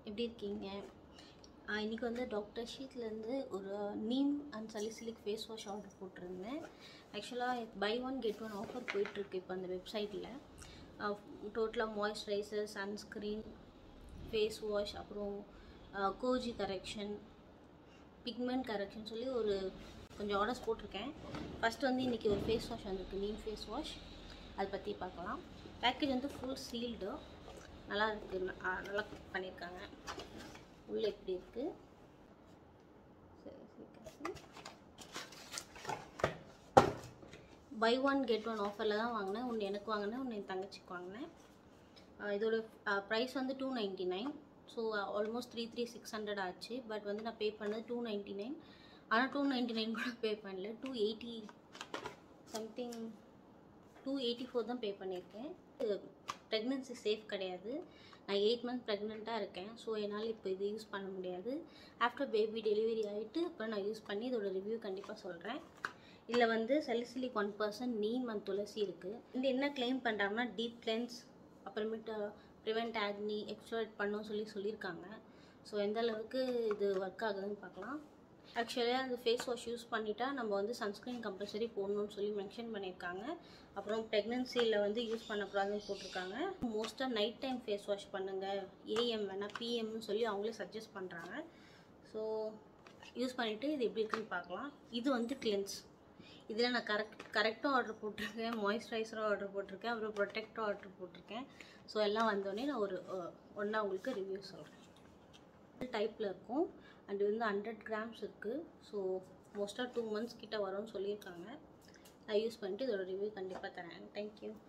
எப்படி இருக்கீங்க ஆஹ் இன்னைக்கு வந்து டாக்டர் ஷீட்லேருந்து ஒரு neem and salicylic face wash order போட்டிருந்தேன் ஆக்சுவலாக buy one get one offer போயிட்டுருக்கு இப்போ அந்த வெப்சைட்டில் டோட்டலாக மாய்ஸ்சரைசர் சன்ஸ்க்ரீன் ஃபேஸ் வாஷ் அப்புறம் கோஜி கரெக்ஷன் பிக்மெண்ட் கரெக்ஷன் சொல்லி ஒரு கொஞ்சம் ஆர்டர்ஸ் போட்டிருக்கேன் ஃபஸ்ட்டு வந்து இன்றைக்கி ஒரு ஃபேஸ் வாஷ் வந்திருக்கு நீம் ஃபேஸ் வாஷ் அதை பற்றி பார்க்கலாம் பேக்கேஜ் வந்து ஃபுல் சீல்டு நல்லா இருக்குது ந- ஆ, நல்லா பண்ணியிருக்காங்க உள்ளே எப்படி இருக்குது சரி சீக்கிரம் பை ஒன் கெட் ஒன் ஆஃபரில் தான் வாங்கினேன் ஒன்று எனக்கு வாங்கினேன் ஒன்று என் தங்கச்சிக்கு வாங்கினேன் ஆஹ் இதோட ப்ரைஸ் வந்து two ninety nine so almost three three six hundred ஆச்சு பட் வந்து நான் பே பண்ணது டூ நைன்ட்டி நைன் ஆனால் டூ நைன்ட்டி நைன் கூட பே பண்ணல two eighty something two eighty four தான் பே பண்ணியிருக்கேன் ப்ரெக்னென்சி சேஃப் கிடையாது நான் எயிட் மந்த் ப்ரெக்னெண்ட்டாக இருக்கேன் ஸோ என்னால் இப்போ இது யூஸ் பண்ண முடியாது ஆஃப்டர் பேபி டெலிவரி ஆகிட்டு அப்புறம் நான் யூஸ் பண்ணி இதோட ரிவ்யூ கண்டிப்பாக சொல்கிறேன் இதில் வந்து salicylic one percent neem and tulsi இருக்குது இந்த என்ன கிளைம் பண்ணுறாங்கன்னா டீப் கிளென்ஸ் அப்புறமேட்டு ப்ரிவெண்ட் ஆக்னி எக்ஸ்ட்ராட் பண்ணும் சொல்லி சொல்லியிருக்காங்க ஸோ எந்த அளவுக்கு இது ஒர்க் ஆகுதுன்னு பார்க்கலாம் ஆக்சுவலாக அந்த ஃபேஸ் வாஷ் யூஸ் பண்ணிட்டா நம்ம வந்து சன்ஸ்க்ரீன் கம்பல்சரி போடணும்னு சொல்லி மென்ஷன் பண்ணியிருக்காங்க அப்புறம் ப்ரெக்னென்சியில் வந்து யூஸ் பண்ணக்கூடாதுன்னு போட்டிருக்காங்க மோஸ்ட்டாக நைட் டைம் ஃபேஸ் வாஷ் பண்ணுங்கள் ஏஎம் வேணால் பிஎம்னு சொல்லி அவங்களே சஜஸ்ட் பண்ணுறாங்க ஸோ யூஸ் பண்ணிவிட்டு இது எப்படி இருக்குன்னு பார்க்கலாம் இது வந்து கிளென்ஸ் இதில் நான் கரெக்ட் கரெக்டாக ஆர்டர் போட்டிருக்கேன் மாய்ஸ்சரைசரும் ஆர்டர் போட்டிருக்கேன் அப்புறம் ப்ரொடெக்டும் ஆர்டர் போட்டிருக்கேன் ஸோ எல்லாம் வந்தோடனே நான் ஒரு ஒன்றா உங்களுக்கு ரிவ்யூ சொல்கிறேன் டைப்பில் இருக்கும் அண்ட் வந்து ஹண்ட்ரட் கிராம்ஸ் இருக்குது ஸோ மோஸ்ட்டாக டூ மந்த்ஸ் கிட்ட வரும்னு சொல்லியிருக்காங்க நான் யூஸ் பண்ணிட்டு இதோட ரிவ்யூ கண்டிப்பாக தரேன் தேங்க்யூ